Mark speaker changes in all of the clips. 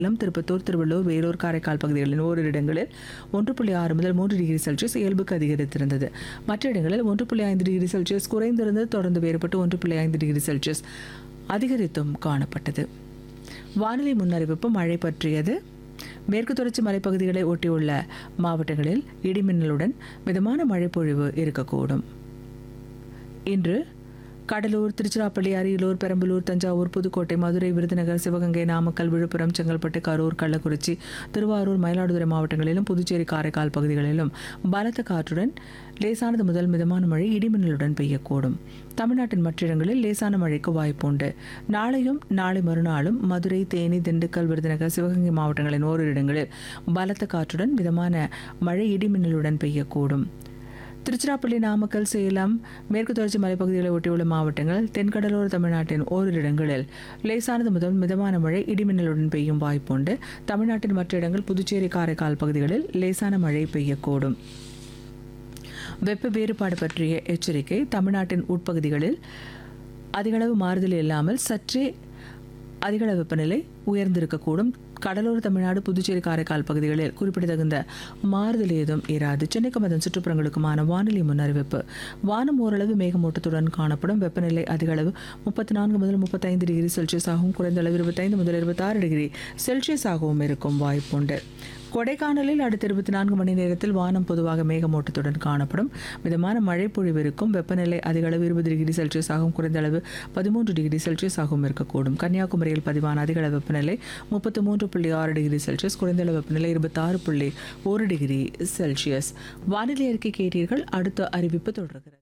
Speaker 1: சேலம் திருப்பத்தூர் திருவள்ளூர் வேலூர் காரைக்கால் பகுதிகளில் ஓரிரு இடங்களில் ஒன்று புள்ளி ஆறு முதல் மூன்று டிகிரி செல்சியஸ் இயல்புக்கு அதிகரித்திருந்தது மற்ற இடங்களில் ஒன்று புள்ளி ஐந்து டிகிரி செல்சியஸ் குறைந்திருந்தது தொடர்ந்து வேறுபட்டு ஒன்று புள்ளி ஐந்து டிகிரி செல்சியஸ் அதிகரித்தும் காணப்பட்டது வானிலை முன்னறிவிப்பு மழை பற்றியது மேற்கு தொடர்ச்சி மலைப்பகுதிகளை ஒட்டியுள்ள மாவட்டங்களில் இடிமின்னலுடன் மிதமான மழைப்பொழிவு இருக்கக்கூடும் இன்று கடலூர் திருச்சிராப்பள்ளி அரியலூர் பெரம்பலூர் தஞ்சாவூர் புதுக்கோட்டை மதுரை விருதுநகர் சிவகங்கை நாமக்கல் விழுப்புரம் செங்கல்பட்டு கரூர் கள்ளக்குறிச்சி திருவாரூர் மயிலாடுதுறை மாவட்டங்களிலும் புதுச்சேரி காரைக்கால் பகுதிகளிலும் பலத்த காற்றுடன் லேசானது முதல் மிதமான மழை இடிமின்னலுடன் பெய்யக்கூடும் தமிழ்நாட்டின் மற்ற இடங்களில் லேசான மழைக்கு வாய்ப்புண்டு நாளையும் நாளை மறுநாளும் மதுரை தேனி திண்டுக்கல் விருதுநகர் சிவகங்கை மாவட்டங்களின் ஓரிரு இடங்களில் பலத்த காற்றுடன் மிதமான மழை இடிமின்னலுடன் பெய்யக்கூடும் திருச்சிராப்பள்ளி நாமக்கல் சேலம் மேற்கு தொடர்ச்சி மலைப்பகுதிகளை ஒட்டியுள்ள மாவட்டங்கள் தென்கடலோர தமிழ்நாட்டின் ஓரிரு இடங்களில் லேசானது முதல் மிதமான மழை இடிமின்னலுடன் பெய்யும் வாய்ப்புண்டு தமிழ்நாட்டின் மற்ற இடங்கள் புதுச்சேரி காரைக்கால் பகுதிகளில் லேசான மழை பெய்யக்கூடும் வெப்ப வேறுபாடு பற்றிய எச்சரிக்கை தமிழ்நாட்டின் உட்பகுதிகளில் அதிகளவு மாறுதல் இல்லாமல் சற்றே அதிகளவு வெப்பநிலை உயர்ந்திருக்கக்கூடும் கடலோர தமிழ்நாடு புதுச்சேரி காரைக்கால் பகுதிகளில் குறிப்பிடத்தகுந்த மாறுதல் ஏதும் இராது சென்னைக்கும் அதன் சுற்றுப்புறங்களுக்குமான வானிலை முன்னறிவிப்பு வானம் ஓரளவு மேகமூட்டத்துடன் காணப்படும் வெப்பநிலை அதிகளவு முப்பத்தி நான்கு முதல் முப்பத்தைந்து டிகிரி செல்சியஸ் ஆகவும் குறைந்த அளவு இருபத்தைந்து முதல் இருபத்தாறு டிகிரி செல்சியஸ் ஆகவும் இருக்கும் வாய்ப்புண்டு கொடைக்கானலில் அடுத்த இருபத்தி நான்கு மணி நேரத்தில் வானம் பொதுவாக மேகமூட்டத்துடன் காணப்படும் மிதமான மழை பொழிவு இருக்கும் வெப்பநிலை அதிக அளவு இருபது டிகிரி செல்சியஸ் ஆகும் குறைந்த அளவு பதிமூன்று டிகிரி செல்சியஸ் ஆகவும் இருக்கக்கூடும் கன்னியாகுமரியில் பதிவான அதிக அளவு வெப்பநிலை முப்பத்தி மூன்று புள்ளி ஆறு டிகிரி செல்சியஸ் குறைந்த அளவு வெப்பநிலை இருபத்தாறு புள்ளி ஒரு டிகிரி செல்சியஸ் வானிலை அறிக்கை கேட்டீர்கள் அடுத்த அறிவிப்பு தொடர்கிறது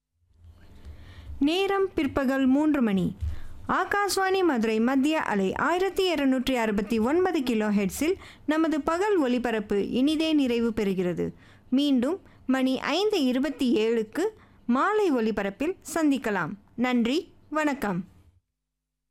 Speaker 2: நேரம் பிற்பகல் மூன்று மணி ஆகாஷ்வாணி மதுரை மத்திய அலை ஆயிரத்தி இருநூற்றி அறுபத்தி ஒன்பது கிலோ ஹெட்ஸில் நமது பகல் ஒலிபரப்பு இனிதே நிறைவு பெறுகிறது மீண்டும் மணி ஐந்து இருபத்தி ஏழுக்கு மாலை ஒலிபரப்பில் சந்திக்கலாம் நன்றி வணக்கம்